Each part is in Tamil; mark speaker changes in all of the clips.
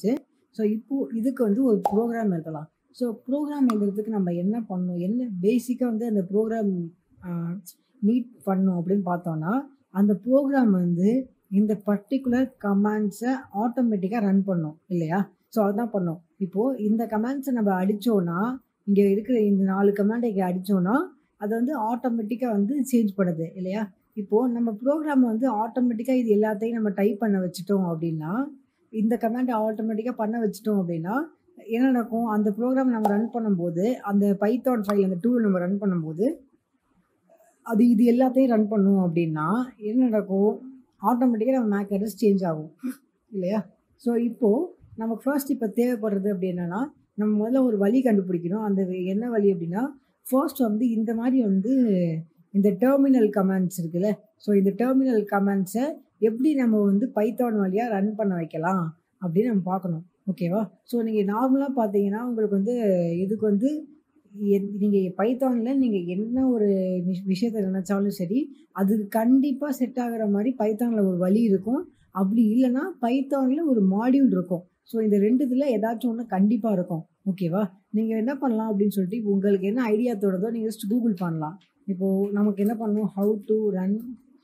Speaker 1: ஸோ இப்போ இதுக்கு வந்து ஒரு ப்ரோக்ராம் எழுதலாம் ஸோ ப்ரோக்ராம் எழுதுறதுக்கு நம்ம என்ன பண்ணணும் என்ன பேசிக்காக வந்து அந்த ப்ரோக்ராம் நீட் பண்ணணும் அப்படின்னு பார்த்தோம்னா அந்த ப்ரோக்ராம் வந்து இந்த பர்டிகுலர் கமாண்ட்ஸை ஆட்டோமேட்டிக்காக ரன் பண்ணும் இல்லையா ஸோ அதுதான் பண்ணோம் இப்போது இந்த கமாண்ட்ஸை நம்ம அடித்தோன்னா இங்கே இருக்கிற இந்த நாலு கமாண்டை இங்கே அடித்தோன்னா அது வந்து ஆட்டோமேட்டிக்காக வந்து சேஞ்ச் பண்ணுது இல்லையா இப்போது நம்ம ப்ரோக்ராம் வந்து ஆட்டோமேட்டிக்காக இது எல்லாத்தையும் நம்ம டைப் பண்ண வச்சுட்டோம் அப்படின்னா இந்த கமாண்டை ஆட்டோமேட்டிக்காக பண்ண வச்சுட்டோம் அப்படின்னா என்ன நடக்கும் அந்த ப்ரோக்ராம் நம்ம ரன் பண்ணும்போது அந்த பைத்தான் ஃபைல் அந்த டூல் நம்ம ரன் பண்ணும்போது அது இது எல்லாத்தையும் ரன் பண்ணும் அப்படின்னா என்ன நடக்கும் ஆட்டோமேட்டிக்காக நம்ம மேக் அட்ரஸ் சேஞ்ச் ஆகும் இல்லையா ஸோ இப்போது நமக்கு ஃபர்ஸ்ட் இப்போ தேவைப்படுறது அப்படி என்னென்னா நம்ம முதல்ல ஒரு வழி கண்டுபிடிக்கணும் அந்த வே- என்ன வழி அப்படின்னா ஃபர்ஸ்ட் வந்து இந்த மாதிரி வந்து இந்த டெர்மினல் கமாண்ட்ஸ் இருக்குல்ல ஸோ இந்த டெர்மினல் கமாண்ட்ஸை எப்படி நம்ம வந்து பைத்தான் வழியாக ரன் பண்ண வைக்கலாம் அப்படின்னு நம்ம பார்க்கணும் ஓகேவா ஸோ நீங்கள் நார்மலாக பார்த்தீங்கன்னா உங்களுக்கு வந்து இதுக்கு வந்து நீங்கள் பைத்தானில் நீங்கள் என்ன ஒரு விஷ- விஷயத்தை நினச்சாலும் சரி அதுக்கு கண்டிப்பாக செட் ஆகுற மாதிரி பைத்தானில் ஒரு வழி இருக்கும் அப்படி இல்லைன்னா பைத்தானில் ஒரு மாடியூல் இருக்கும் ஸோ இந்த ரெண்டுத்தில் ஏதாச்சும் ஒன்று கண்டிப்பாக இருக்கும் ஓகேவா நீங்கள் என்ன பண்ணலாம் அப்படின்னு சொல்லிட்டு இப்போ உங்களுக்கு என்ன ஐடியா தோணுதோ நீங்கள் ஜஸ்ட் கூகுள் பண்ணலாம் இப்போது நமக்கு என்ன பண்ணணும் ஹவு டு ரன்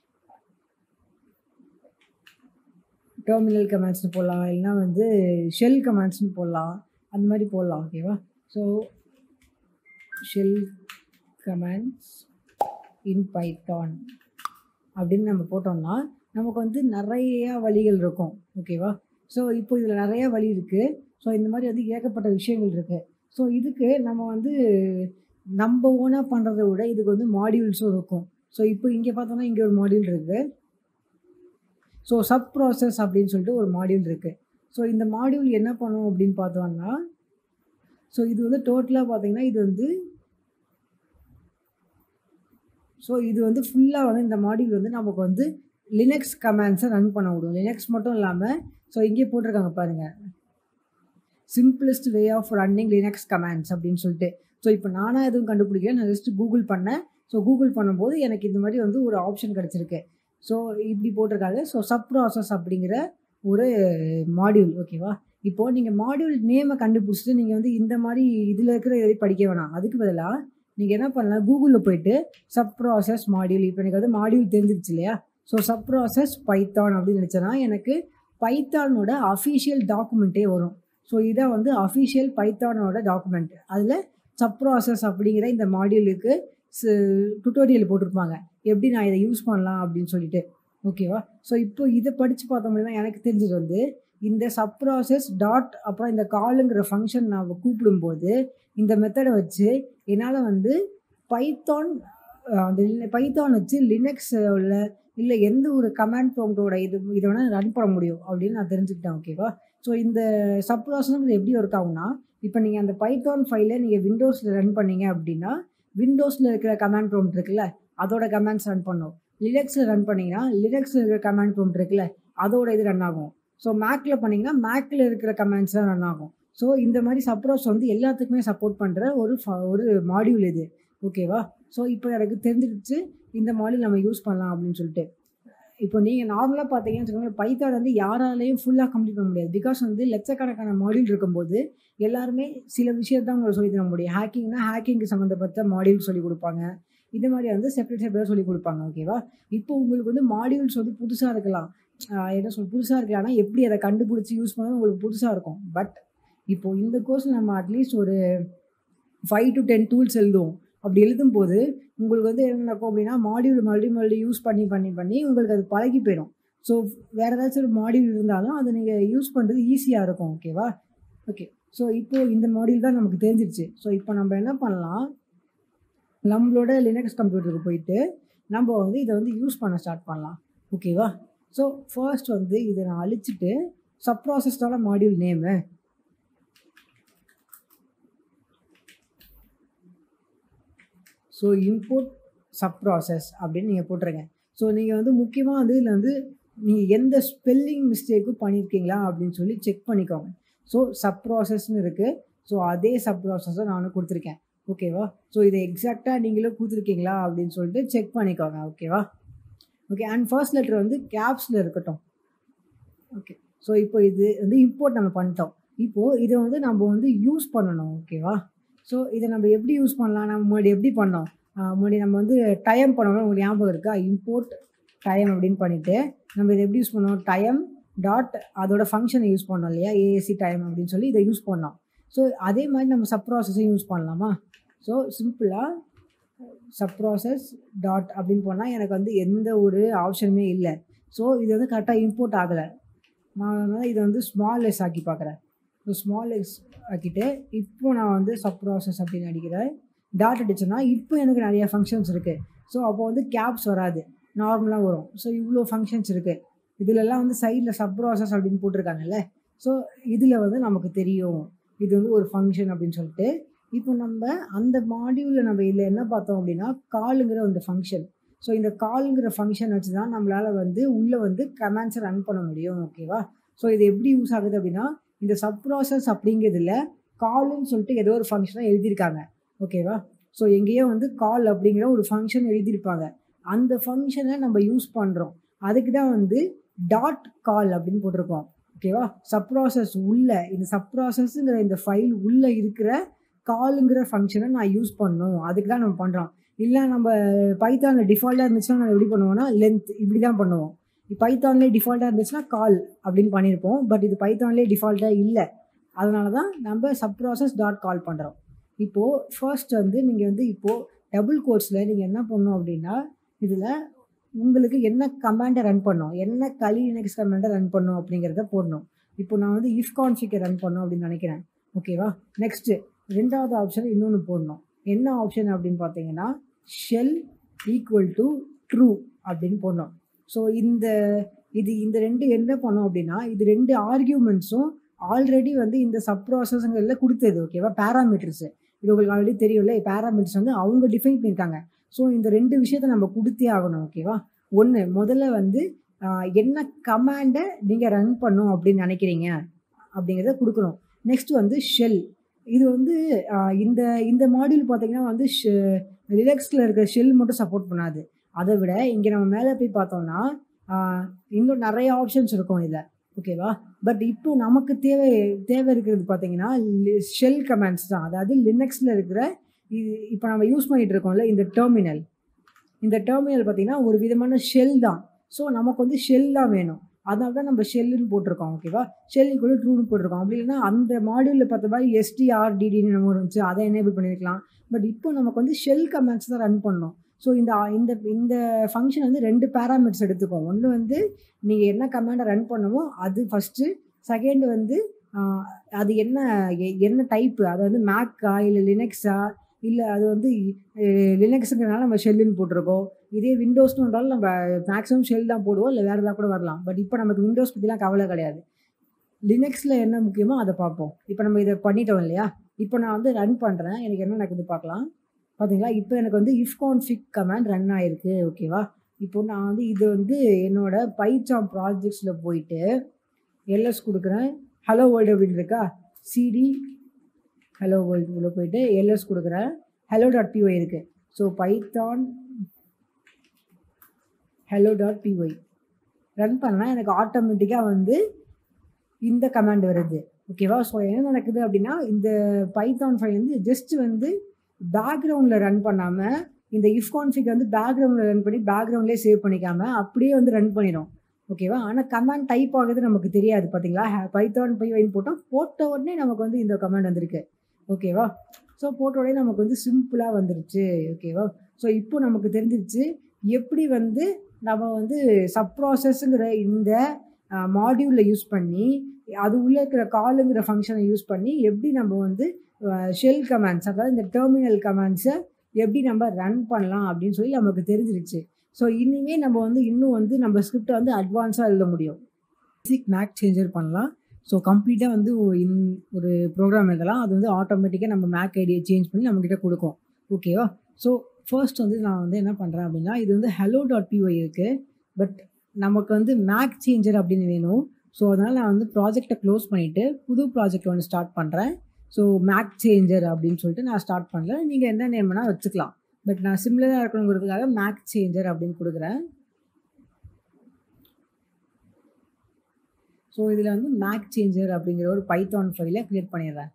Speaker 1: டெர்மினல் கமாண்ட்ஸ்னு போடலாம் இல்லைன்னா வந்து ஷெல் கமாண்ட்ஸ்னு போடலாம் அந்த மாதிரி போடலாம் ஓகேவா so shell commands in Python அப்படின்னு நம்ம போட்டோம்னா நமக்கு வந்து நிறைய வழிகள் இருக்கும் ஓகேவா ஸோ இப்போ இதில் நிறைய வழி இருக்குது ஸோ இந்த மாதிரி வந்து ஏகப்பட்ட விஷயங்கள் இருக்குது ஸோ இதுக்கு நம்ம வந்து நம்ம ஓனாக பண்ணுறத விட இதுக்கு வந்து மாடியூல்ஸும் இருக்கும் ஸோ இப்போ இங்கே பார்த்தோம்னா இங்கே ஒரு மாடியூல் இருக்குது ஸோ சப் ப்ராசஸ் அப்படின்னு சொல்லிட்டு ஒரு மாடியூல் இருக்குது ஸோ இந்த மாடியூல் என்ன பண்ணும் அப்படின்னு பார்த்தோம்னா ஸோ இது வந்து டோட்டலாக பார்த்தீங்கன்னா இது வந்து ஸோ இது வந்து ஃபுல்லாக வந்து இந்த மாடியூல் வந்து நமக்கு வந்து லினக்ஸ் கமாண்ட்ஸை ரன் பண்ண விடும் லினக்ஸ் மட்டும் இல்லாமல் ஸோ இங்கே போட்டிருக்காங்க பாருங்கள் simplest way of running Linux commands அப்படின்னு சொல்லிட்டு ஸோ இப்போ நானாக எதுவும் கண்டுபிடிக்கல நான் ஜஸ்ட் கூகுள் பண்ணேன் ஸோ கூகுள் பண்ணும்போது எனக்கு இந்த மாதிரி வந்து ஒரு ஆப்ஷன் கிடச்சிருக்கு ஸோ இப்படி போட்டிருக்காங்க ஸோ சப் ப்ராசஸ் அப்படிங்கிற ஒரு மாடியூல் ஓகேவா இப்போது நீங்கள் மாடியூல் நேமை கண்டுபிடிச்சிட்டு நீங்கள் வந்து இந்த மாதிரி இதில் இருக்கிற இதை படிக்க வேணாம் அதுக்கு பதிலாக நீங்கள் என்ன பண்ணலாம் கூகுளில் போயிட்டு சப் ப்ராசஸ் மாடியூல் இப்போ எனக்கு வந்து மாடியூல் தெரிஞ்சிருச்சு இல்லையா ஸோ சப் ப்ராசஸ் பைத்தான் அப்படின்னு நினச்சேன்னா எனக்கு பைத்தானோட அஃபிஷியல் டாக்குமெண்ட்டே வரும் ஸோ இதான் வந்து அஃபிஷியல் பைத்தானோட டாக்குமெண்ட் அதில் சப் ப்ராசஸ் அப்படிங்கிற இந்த மாடியூலுக்கு டுட்டோரியல் போட்டிருப்பாங்க எப்படி நான் இதை யூஸ் பண்ணலாம் அப்படின்னு சொல்லிட்டு ஓகேவா ஸோ இப்போ இதை படித்து பார்த்த முடியுமா எனக்கு தெரிஞ்சது வந்து இந்த சப் ப்ராசஸ் டாட் அப்புறம் இந்த காலுங்கிற ஃபங்க்ஷன் நான் கூப்பிடும்போது இந்த மெத்தடை வச்சு என்னால் வந்து பைத்தான் அந்த பைத்தான் வச்சு லினக்ஸ் உள்ள இல்லை எந்த ஒரு கமாண்ட் ப்ராம்ப்டோட இது இதை வேணால் ரன் பண்ண முடியும் அப்படின்னு நான் தெரிஞ்சுக்கிட்டேன் ஓகேவா ஸோ இந்த சப் ப்ராசஸ்ங்கிறது எப்படி ஒர்க் ஆகும்னா இப்போ நீங்கள் அந்த பைத்தான் ஃபைலை நீங்கள் விண்டோஸில் ரன் பண்ணீங்க அப்படின்னா விண்டோஸில் இருக்கிற கமாண்ட் ப்ராம்ப்ட் இருக்குல்ல அதோட கமாண்ட்ஸ் ரன் பண்ணும் லினக்ஸில் ரன் பண்ணீங்கன்னா லினக்ஸில் இருக்கிற கமாண்ட் ப்ராம்ப்ட் இருக்குல்ல அதோட இது ரன் ஆகும் ஸோ மேக்கில் பண்ணிங்கன்னா மேக்கில் இருக்கிற கமாண்ட்ஸ் தான் ரன் ஆகும் ஸோ இந்த மாதிரி சப்ரோஸ் வந்து எல்லாத்துக்குமே சப்போர்ட் பண்ணுற ஒரு ஃப- ஒரு மாடியூல் இது ஓகேவா ஸோ இப்போ எனக்கு தெரிஞ்சிடுச்சு இந்த மாடியூல் நம்ம யூஸ் பண்ணலாம் அப்படின்னு சொல்லிட்டு இப்போ நீங்கள் நார்மலாக பார்த்தீங்கன்னு வச்சுக்கோங்களேன் பைத்தான் வந்து யாராலையும் ஃபுல்லாக கம்ப்ளீட் பண்ண முடியாது பிகாஸ் வந்து லட்சக்கணக்கான மாடியூல் இருக்கும்போது எல்லாருமே சில விஷயத்தான் உங்களுக்கு சொல்லி தர முடியும் ஹேக்கிங்னா ஹேக்கிங்க்கு சம்மந்தப்பட்ட மாடியூல் சொல்லி கொடுப்பாங்க இது மாதிரி வந்து செப்பரேட் செப்பரேட் சொல்லி கொடுப்பாங்க ஓகேவா இப்போ உங்களுக்கு வந்து மாடியூல்ஸ் வந்து புதுசாக இருக்கலாம் ஆஹ் என்ன சொல் புதுசாக இருக்கலாம்னா எப்படி அதை கண்டுபிடிச்சி யூஸ் பண்ணணும் உங்களுக்கு புதுசாக இருக்கும் பட் இப்போ இந்த கோர்ஸ் நம்ம அட்லீஸ்ட் ஒரு ஃபைவ் டு டென் டூல்ஸ் எழுதுவோம் அப்படி எழுதும்போது உங்களுக்கு வந்து என்ன நடக்கும் அப்படின்னா மாடியூல் மறுபடியும் மறுபடியும் யூஸ் பண்ணி பண்ணி பண்ணி உங்களுக்கு அது பழகி போயிடும் ஸோ வேறு ஏதாச்சும் ஒரு மாடியூல் இருந்தாலும் அதை நீங்கள் யூஸ் பண்ணுறது ஈஸியாக இருக்கும் ஓகேவா ஓகே ஸோ இப்போ இந்த மாடியூல் தான் நமக்கு தெரிஞ்சிருச்சு ஸோ இப்போ நம்ம என்ன பண்ணலாம் நம்மளோட லினக்ஸ் கம்ப்யூட்டருக்கு போயிட்டு நம்ம வந்து இதை வந்து யூஸ் பண்ண ஸ்டார்ட் பண்ணலாம் ஓகேவா ஸோ ஃபர்ஸ்ட் வந்து இதை நான் அழிச்சிட்டு சப் ப்ராசஸ்டான module name so input subprocess அப்படின்னு நீங்கள் போட்டுருங்க ஸோ நீங்கள் வந்து முக்கியமாக வந்து இதில் வந்து நீங்கள் எந்த ஸ்பெல்லிங் மிஸ்டேக்கும் பண்ணியிருக்கீங்களா அப்படின்னு சொல்லி செக் பண்ணிக்கோங்க ஸோ சப் ப்ராசஸ்னு இருக்குது ஸோ அதே சப் ப்ராசஸை நானும் கொடுத்துருக்கேன் ஓகேவா ஸோ இதை எக்ஸாக்டாக நீங்களும் கொடுத்துருக்கீங்களா அப்படின்னு சொல்லிட்டு செக் பண்ணிக்கோங்க ஓகேவா ஓகே அண்ட் ஃபர்ஸ்ட் லெட்டர் வந்து கேப்ஸில் இருக்கட்டும் ஓகே ஸோ இப்போ இது வந்து இம்போர்ட் நம்ம பண்ணிட்டோம் இப்போது இதை வந்து நம்ம வந்து யூஸ் பண்ணணும் ஓகேவா ஸோ இதை நம்ம எப்படி யூஸ் பண்ணலாம் நம்ம முன்னாடி எப்படி பண்ணோம் ஆஹ் முன்னாடி நம்ம வந்து டைம் பண்ணோம் உங்களுக்கு ஞாபகம் இருக்கா இம்போர்ட் டைம் அப்படின்னு பண்ணிவிட்டு நம்ம இதை எப்படி யூஸ் பண்ணோம் டைம் டாட் அதோட ஃபங்க்ஷனை யூஸ் பண்ணோம் இல்லையா ஏஏசி டைம் அப்படின்னு சொல்லி இதை யூஸ் பண்ணோம் ஸோ அதே மாதிரி நம்ம சப் ப்ராசஸையும் யூஸ் பண்ணலாமா ஸோ சிம்பிளாக சப் ப்ராசஸ் டாட் அப்படின்னு போனால் எனக்கு வந்து எந்த ஒரு ஆப்ஷனுமே இல்லை ஸோ இது வந்து கரெக்டாக இம்போர்ட் ஆகலை நான் அதனால் இதை வந்து ஸ்மால் லெஸ் ஆக்கி பார்க்குறேன் ஸோ ஸ்மால் லெஸ் ஆக்கிட்டு இப்போ நான் வந்து சப் ப்ராசஸ் அப்படின்னு அடிக்கிறேன் டாட் அடிச்சேன்னா இப்போ எனக்கு நிறைய ஃபங்க்ஷன்ஸ் இருக்குது ஸோ அப்போ வந்து கேப்ஸ் வராது நார்மலாக வரும் ஸோ இவ்வளோ ஃபங்க்ஷன்ஸ் இருக்குது இதிலெல்லாம் வந்து சைடில் சப் ப்ராசஸ் அப்படின்னு போட்டிருக்காங்கல்ல ஸோ இதில் வந்து நமக்கு தெரியும் இது வந்து ஒரு ஃபங்க்ஷன் அப்படின்னு சொல்லிட்டு இப்போ நம்ம அந்த மாடியூலில் நம்ம இதில் என்ன பார்த்தோம் அப்படின்னா காலுங்கிற அந்த ஃபங்க்ஷன் ஸோ இந்த காலுங்கிற ஃபங்க்ஷன் வச்சு தான் நம்மளால் வந்து உள்ளே வந்து கமெண்ட்ஸை ரன் பண்ண முடியும் ஓகேவா ஸோ இது எப்படி யூஸ் ஆகுது அப்படின்னா இந்த சப் ப்ராசஸ் அப்படிங்கிறதுல காலுன்னு சொல்லிட்டு ஏதோ ஒரு ஃபங்க்ஷனாக எழுதியிருக்காங்க ஓகேவா ஸோ எங்கேயோ வந்து கால் அப்படிங்கிற ஒரு ஃபங்க்ஷன் எழுதியிருப்பாங்க அந்த ஃபங்க்ஷனை நம்ம யூஸ் பண்ணுறோம் அதுக்கு தான் வந்து டாட் கால் அப்படின்னு போட்டிருக்கோம் ஓகேவா சப் ப்ராசஸ் உள்ள இந்த சப் ப்ராசஸ்ங்கிற இந்த ஃபைல் உள்ளே இருக்கிற காலுங்கிற ஃபங்க்ஷனை நான் யூஸ் பண்ணணும் அதுக்கு தான் நம்ம பண்ணுறோம் இல்லை நம்ம பைத்தானில் டிஃபால்ட்டாக இருந்துச்சுன்னா நம்ம எப்படி பண்ணுவோம்னா லென்த் இப்படி தான் பண்ணுவோம் பைத்தான்லேயே டிஃபால்ட்டாக இருந்துச்சுன்னா கால் அப்படின்னு பண்ணியிருப்போம் பட் இது பைத்தான்லேயே டிஃபால்ட்டாக இல்லை அதனால தான் நம்ம சப் ப்ராசஸ் டாட் கால் பண்ணுறோம் இப்போது ஃபர்ஸ்ட் வந்து நீங்கள் வந்து இப்போது டபுள் கோர்ஸில் நீங்கள் என்ன பண்ணணும் அப்படின்னா இதில் உங்களுக்கு என்ன கமாண்டை ரன் பண்ணணும் என்ன களி நெக்ஸ்ட் கமாண்டை ரன் பண்ணணும் அப்படிங்கிறத போடணும் இப்போ நான் வந்து இஃப் கான்ஃபிகை ரன் பண்ணணும் அப்படின்னு நினைக்கிறேன் ஓகேவா நெக்ஸ்ட்டு ரெண்டாவது ஆப்ஷன் இன்னொன்று போடணும் என்ன ஆப்ஷன் அப்படின்னு பார்த்தீங்கன்னா ஷெல் ஈக்குவல் டு ட்ரூ அப்படின்னு போடணும் ஸோ இந்த இது இந்த ரெண்டு என்ன பண்ணோம் அப்படின்னா இது ரெண்டு ஆர்கியூமெண்ட்ஸும் ஆல்ரெடி வந்து இந்த சப் ப்ராசஸ்ங்கிறதுல கொடுத்தது ஓகேவா பேராமீட்டர்ஸு இது உங்களுக்கு ஆல்ரெடி தெரியும்ல பேராமீட்டர்ஸ் வந்து அவங்க டிஃபைன் பண்ணியிருக்காங்க ஸோ இந்த ரெண்டு விஷயத்த நம்ம கொடுத்தே ஆகணும் ஓகேவா ஒன்று முதல்ல வந்து ஆஹ், என்ன கமாண்டை நீங்கள் ரன் பண்ணும் அப்படின்னு நினைக்கிறீங்க அப்படிங்கிறத கொடுக்கணும் நெக்ஸ்ட் வந்து ஷெல் இது வந்து ஆஹ், இந்த இந்த மாடியூல் பார்த்தீங்கன்னா வந்து ரிலாக்ஸில் இருக்கிற ஷெல் மட்டும் சப்போர்ட் பண்ணாது அதை விட இங்கே நம்ம மேலே போய் பார்த்தோம்னா ஆஹ், இன்னும் நிறைய ஆப்ஷன்ஸ் இருக்கும் இதில் ஓகேவா பட் இப்போ நமக்கு தேவை தேவை இருக்கிறது பார்த்தீங்கன்னா ஷெல் கமாண்ட்ஸ் தான் அதாவது லினக்ஸில் இருக்கிற இது இப்போ நம்ம யூஸ் பண்ணிட்டு இருக்கோம்ல இந்த டெர்மினல் இந்த டெர்மினல் பார்த்தீங்கன்னா ஒரு விதமான ஷெல் தான் ஸோ நமக்கு வந்து ஷெல் தான் வேணும் அதனால தான் நம்ம ஷெல்லுன்னு போட்டிருக்கோம் ஓகேவா ஷெல் கூட ட்ரூன்னு போட்டிருக்கோம் அப்படி இல்லைன்னா அந்த மாடியூலில் பார்த்த மாதிரி எஸ்டிஆர்டிடின்னு நம்ம இருந்துச்சு அதை எனேபிள் பண்ணியிருக்கலாம் பட் இப்போ நமக்கு வந்து ஷெல் கமாண்ட்ஸ் தான் ரன் பண்ணணும் ஸோ இந்த இந்த இந்த ஃபங்க்ஷன் வந்து ரெண்டு பேராமீட்டர்ஸ் எடுத்துக்கோம் ஒன்று வந்து நீங்கள் என்ன கமாண்டை ரன் பண்ணமோ அது ஃபஸ்ட்டு செகண்ட் வந்து ஆஹ், அது என்ன எ- என்ன டைப்பு அது வந்து மேக்கா இல்லை லினக்ஸா இல்லை அது வந்து லினக்ஸுங்கிறனால நம்ம ஷெல்லுன்னு போட்டிருக்கோம் இதே விண்டோஸ்னு வந்தாலும் நம்ம மேக்ஸிமம் ஷெல் தான் போடுவோம் இல்லை வேறு ஏதாவது கூட வரலாம் பட் இப்போ நமக்கு விண்டோஸ் பற்றிலாம் கவலை கிடையாது லினக்ஸில் என்ன முக்கியமோ அதை பார்ப்போம் இப்போ நம்ம இதை பண்ணிட்டோம் இல்லையா இப்போ நான் வந்து ரன் பண்ணுறேன் எனக்கு என்ன நடக்குது பார்க்கலாம் பார்த்தீங்களா இப்போ எனக்கு வந்து இஃப் கான்ஃபிக் கமாண்ட் ரன் ஆயிருக்கு ஓகேவா இப்போ நான் வந்து இது வந்து என்னோட பைச்சாம் ப்ராஜெக்ட்ஸில் போயிட்டு எல்எஸ் கொடுக்குறேன் ஹலோ வேர்ல்டு அப்படின்னு இருக்கா சிடி ஹலோ வேர்ல்டு உள்ள போயிட்டு எல்எஸ் கொடுக்குறேன் ஹலோ டாட் பிஒய் இருக்குது so Python hello dot PY run பண்ணால் எனக்கு ஆட்டோமேட்டிக்காக வந்து இந்த கமாண்ட் வருது ஓகேவா ஸோ என்ன நடக்குது அப்படின்னா இந்த பைத்தான் ஃபைல் வந்து ஜஸ்ட் வந்து பேக்ரவுண்டில் ரன் பண்ணாமல் இந்த இஃப் கான்ஃபிக் வந்து பேக்ரவுண்டில் ரன் பண்ணி பேக்ரவுண்ட்லேயே சேவ் பண்ணிக்காம அப்படியே வந்து ரன் பண்ணிடும் ஓகேவா ஆனால் கமாண்ட் டைப் ஆகுது நமக்கு தெரியாது பார்த்தீங்களா பைத்தான் பை வைன் போட்டோம் போட்ட உடனே நமக்கு வந்து இந்த கமாண்ட் வந்திருக்கு ஓகேவா ஸோ போட்ட உடனே நமக்கு வந்து சிம்பிளாக வந்துருச்சு ஓகேவா ஸோ இப்போ நமக்கு தெரிஞ்சிருச்சு எப்படி வந்து நம்ம வந்து சப் ப்ராசஸ்ங்கிற இந்த மாடியூலில் யூஸ் பண்ணி அது உள்ளே இருக்கிற காலுங்கிற ஃபங்க்ஷனை யூஸ் பண்ணி எப்படி நம்ம வந்து ஷெல் கமாண்ட்ஸ் அதாவது இந்த டெர்மினல் கமாண்ட்ஸை எப்படி நம்ம ரன் பண்ணலாம் அப்படின்னு சொல்லி நமக்கு தெரிஞ்சிருச்சு ஸோ இனிமே நம்ம வந்து இன்னும் வந்து நம்ம ஸ்கிரிப்டை வந்து அட்வான்ஸாக எழுத முடியும் பேசிக் மேக் சேஞ்சர் பண்ணலாம் ஸோ கம்ப்ளீட்டாக வந்து இன் ஒரு ப்ரோக்ராம் எழுதலாம் அது வந்து ஆட்டோமேட்டிக்காக நம்ம மேக் ஐடியை சேஞ்ச் பண்ணி நம்மக்கிட்ட கொடுக்கும் ஓகேவா ஸோ ஃபர்ஸ்ட் வந்து நான் வந்து என்ன பண்ணுறேன் அப்படின்னா இது வந்து ஹலோ டாட் பிஒய் இருக்குது பட் நமக்கு வந்து மேக் சேஞ்சர் அப்படின்னு வேணும் ஸோ அதனால் நான் வந்து ப்ராஜெக்டை க்ளோஸ் பண்ணிவிட்டு புது ப்ராஜெக்ட் ஒன்று ஸ்டார்ட் பண்ணுறேன் ஸோ மேக் சேஞ்சர் அப்படின்னு சொல்லிட்டு நான் ஸ்டார்ட் பண்ணல நீங்கள் என்ன நேம் வேணால் வச்சுக்கலாம் பட் நான் சிம்லராக இருக்கணுங்கிறதுக்காக மேக் சேஞ்சர் அப்படின்னு கொடுக்குறேன் ஸோ இதில் வந்து மேக் சேஞ்சர் அப்படிங்கிற ஒரு பைத்தான் ஃபைலை க்ரியேட் பண்ணிடுறேன்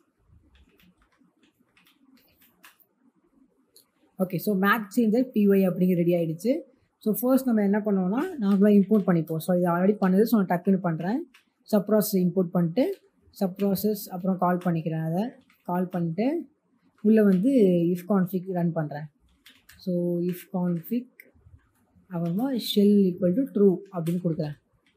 Speaker 1: okay so MAC changer PY அப்படிங்கிற ரெடி ஆகிடுச்சு ஸோ ஃபர்ஸ்ட் நம்ம என்ன பண்ணுவோம்னா நார்மலாக இம்போர்ட் பண்ணிப்போம் ஸோ இது ஆல்ரெடி பண்ணது ஸோ நான் டக்குன்னு பண்ணுறேன் சப் ப்ராசஸ் இம்போர்ட் பண்ணிட்டு சப் ப்ராசஸ் அப்புறம் கால் பண்ணிக்கிறேன் அதை கால் பண்ணிட்டு உள்ளே வந்து இஃப் கான்ஃபிக் ரன் பண்ணுறேன் ஸோ இஃப் கான்ஃபிக் அப்புறமா ஷெல் ஈக்குவல் டு ட்ரூ அப்படின்னு கொடுக்குறேன்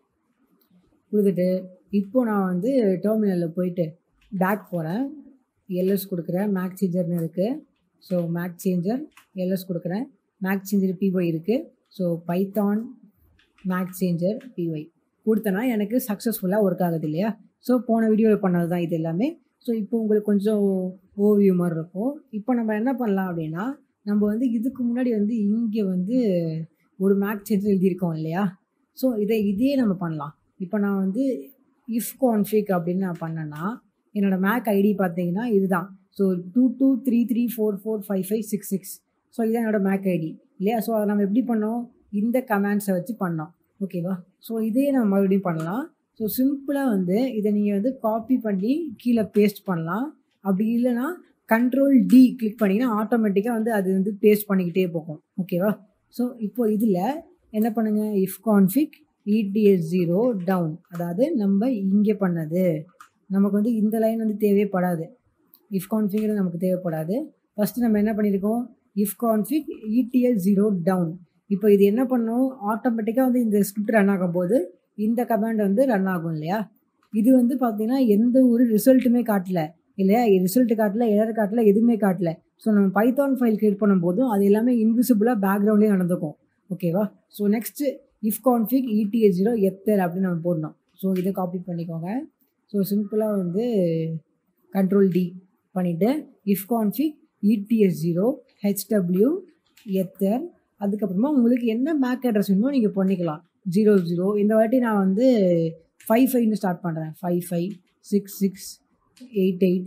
Speaker 1: கொடுத்துட்டு இப்போ நான் வந்து டெர்மினலில் போயிட்டு பேக் போகிறேன் எல்எஸ் கொடுக்குறேன் மேக் சேஞ்சர்னு இருக்குது ஸோ மேக் சேஞ்சர் எல்எஸ் கொடுக்குறேன் மேக் சேஞ்சர் பிஒய் இருக்குது so Python MAC changer PY கொடுத்தனா எனக்கு சக்ஸஸ்ஃபுல்லாக ஒர்க் ஆகுது இல்லையா ஸோ போன வீடியோவில் பண்ணது தான் இது எல்லாமே ஸோ இப்போ உங்களுக்கு கொஞ்சம் ஓவியூ மாதிரி இருக்கும் இப்போ நம்ம என்ன பண்ணலாம் அப்படின்னா நம்ம வந்து இதுக்கு முன்னாடி வந்து இங்கே வந்து ஒரு மேக் சேஞ்சர் எழுதியிருக்கோம் இல்லையா ஸோ இதை இதே நம்ம பண்ணலாம் இப்போ நான் வந்து இஃப் கான்ஃபிக் அப்படின்னு நான் பண்ணேன்னா என்னோடய மேக் ஐடி பார்த்தீங்கன்னா இதுதான் so two two three three four four five five six six so இதுதான் என்னோடய மேக் ஐடி இல்லையா ஸோ அதை நம்ம எப்படி பண்ணோம் இந்த கமெண்ட்ஸை வச்சு பண்ணோம் ஓகேவா ஸோ இதே நம்ம மறுபடியும் பண்ணலாம் ஸோ சிம்பிளாக வந்து இதை நீங்கள் வந்து காப்பி பண்ணி கீழே பேஸ்ட் பண்ணலாம் அப்படி இல்லைன்னா கண்ட்ரோல் டி கிளிக் பண்ணிங்கன்னா ஆட்டோமேட்டிக்காக வந்து அது வந்து பேஸ்ட் பண்ணிக்கிட்டே போகும் ஓகேவா ஸோ இப்போ இதில் என்ன பண்ணுங்கள் ifconfig eth zero down அதாவது நம்ம இங்கே பண்ணது நமக்கு வந்து இந்த லைன் வந்து தேவைப்படாது இஃப் கான்ஃபிக்கிறது நமக்கு தேவைப்படாது ஃபஸ்ட்டு நம்ம என்ன பண்ணியிருக்கோம் ifconfig eth zero down இப்போ இது என்ன பண்ணும் ஆட்டோமேட்டிக்காக வந்து இந்த ஸ்கிரிப்ட் ரன் ஆகும்போது இந்த கமாண்ட் வந்து ரன் ஆகும் இல்லையா இது வந்து பார்த்தீங்கன்னா எந்த ஒரு ரிசல்ட்டுமே காட்டல இல்லையா ரிசல்ட் காட்டல எரர் காட்டல எதுவுமே காட்டல ஸோ நம்ம பைத்தான் ஃபைல் கிரியேட் பண்ணும்போதும் அது எல்லாமே இன்விசிபிளாக பேக்ரவுண்ட்லேயே நடந்துக்கும் ஓகேவா so next ifconfig eth zero ether அப்படின்னு நம்ம போடணும் ஸோ இதை காப்பி பண்ணிக்கோங்க ஸோ சிம்பிளாக வந்து கண்ட்ரோல் டி பண்ணிவிட்டு ifconfig eth zero HW ether அதுக்கப்புறமா உங்களுக்கு என்ன மேக் அட்ரஸ் வேணுமோ நீங்கள் பண்ணிக்கலாம் ஜீரோ ஜீரோ இந்த வாட்டி நான் வந்து ஃபைவ் ஃபைவ்னு ஸ்டார்ட் பண்ணுறேன் five five six six eight eight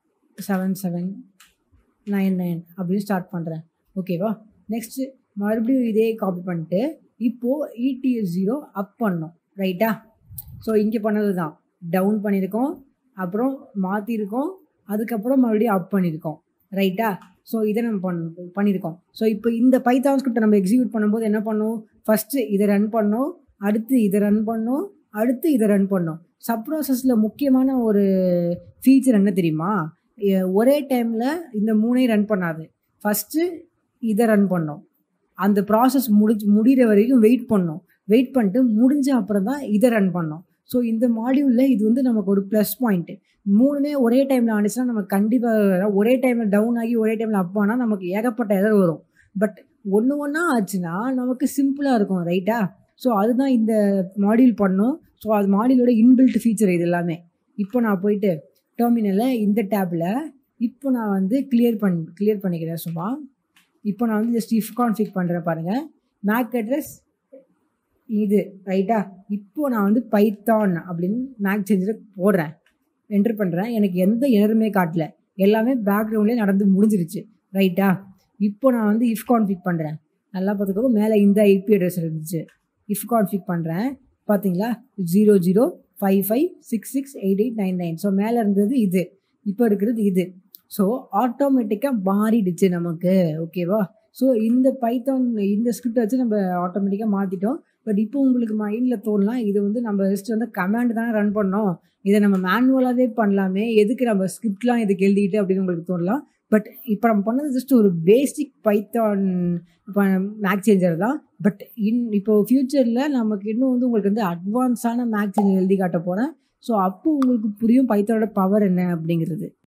Speaker 1: seven seven nine nine அப்படின்னு ஸ்டார்ட் பண்ணுறேன் ஓகேவா நெக்ஸ்ட்டு மறுபடியும் இதே காப்பி பண்ணிட்டு இப்போது இடிஎஸ் ஜீரோ அப் பண்ணோம் ரைட்டா ஸோ இங்கே பண்ணது தான் டவுன் பண்ணியிருக்கோம் அப்புறம் மாற்றிருக்கோம் அதுக்கப்புறம் மறுபடியும் அப் பண்ணியிருக்கோம் ரைட்டா ஸோ இதை நம்ம பண் பண்ணியிருக்கோம் ஸோ இப்போ இந்த பைத்தான் ஸ்கிரிப்டை நம்ம எக்ஸிக்யூட் பண்ணும்போது என்ன பண்ணோம் ஃபஸ்ட்டு இதை ரன் பண்ணோம் அடுத்து இதை ரன் பண்ணோம் அடுத்து இதை ரன் பண்ணோம் சப் ப்ராசஸில் முக்கியமான ஒரு ஃபீச்சர் என்ன தெரியுமா ஒரே டைமில் இந்த மூணையும் ரன் பண்ணாது ஃபஸ்ட்டு இதை ரன் பண்ணோம் அந்த ப்ராசஸ் முடிஞ்சு முடிகிற வரைக்கும் வெயிட் பண்ணோம் வெயிட் பண்ணிட்டு முடிஞ்ச அப்புறம் தான் இதை ரன் பண்ணோம் ஸோ இந்த மாடியூலில் இது வந்து நமக்கு ஒரு ப்ளஸ் பாயிண்ட்டு மூணுமே ஒரே டைமில் ஆனிச்சுன்னா நமக்கு கண்டிப்பாக ஒரே டைமில் டவுன் ஆகி ஒரே டைமில் அப் ஆனால் நமக்கு ஏகப்பட்ட எதர் வரும் பட் ஒன்று ஒன்றா ஆச்சுன்னா நமக்கு சிம்பிளாக இருக்கும் ரைட்டா ஸோ அதுதான் இந்த மாடியூல் பண்ணோம் ஸோ அது மாடியூலோட இன்பில்ட் ஃபீச்சர் இது எல்லாமே இப்போ நான் போயிட்டு டெர்மினலில் இந்த டேப்பில் இப்போ நான் வந்து கிளியர் பண் கிளியர் பண்ணிக்கிறேன் சும்மா இப்போ நான் வந்து ஜஸ்ட் இஃப் கான்ஃபிக் பண்ணுறேன் பாருங்கள் மேக் அட்ரஸ் இது ரைட்டா இப்போ நான் வந்து பைத்தான் அப்படின்னு மேக் சேஞ்சரை போடுறேன் என்ட்ரு பண்ணுறேன் எனக்கு எந்த எரருமே காட்டல எல்லாமே பேக்ரவுண்ட்லேயே நடந்து முடிஞ்சிருச்சு ரைட்டா இப்போ நான் வந்து இஃப் கான்ஃபிக் பண்ணுறேன் நல்லா பார்த்துக்கோ மேலே இந்த ஐபி அட்ரஸ் இருந்துச்சு இஃப் கான்ஃபிக் பண்ணுறேன் பார்த்தீங்களா zero zero five five six six eight eight nine nine so மேலே இருந்தது இது இப்போ இருக்கிறது இது ஸோ ஆட்டோமேட்டிக்காக மாறிடுச்சு நமக்கு ஓகேவா ஸோ இந்த பைத்தான் இந்த ஸ்கிரிப்ட் வச்சு நம்ம ஆட்டோமேட்டிக்காக மாற்றிட்டோம் பட் இப்போ உங்களுக்கு மைண்டில் தோணலாம் இது வந்து நம்ம ஜஸ்ட் வந்து கமாண்ட் தானே ரன் பண்ணோம் இதை நம்ம மேனுவலாகவே பண்ணலாமே எதுக்கு நம்ம ஸ்கிரிப்ட்லாம் இதுக்கு எழுதிக்கிட்டு அப்படின்னு உங்களுக்கு தோணலாம் பட் இப்போ நம்ம பண்ணது ஜஸ்ட் ஒரு பேசிக் பைத்தான் மேக் சேஞ்சர் தான் பட் இன் இப்போ ஃப்யூச்சரில் நமக்கு இன்னும் வந்து உங்களுக்கு வந்து அட்வான்ஸான மேக் சேஞ்சர் எழுதி காட்ட போகிறேன் ஸோ அப்போ உங்களுக்கு புரியும் பைத்தானோட பவர் என்ன அப்படிங்கிறது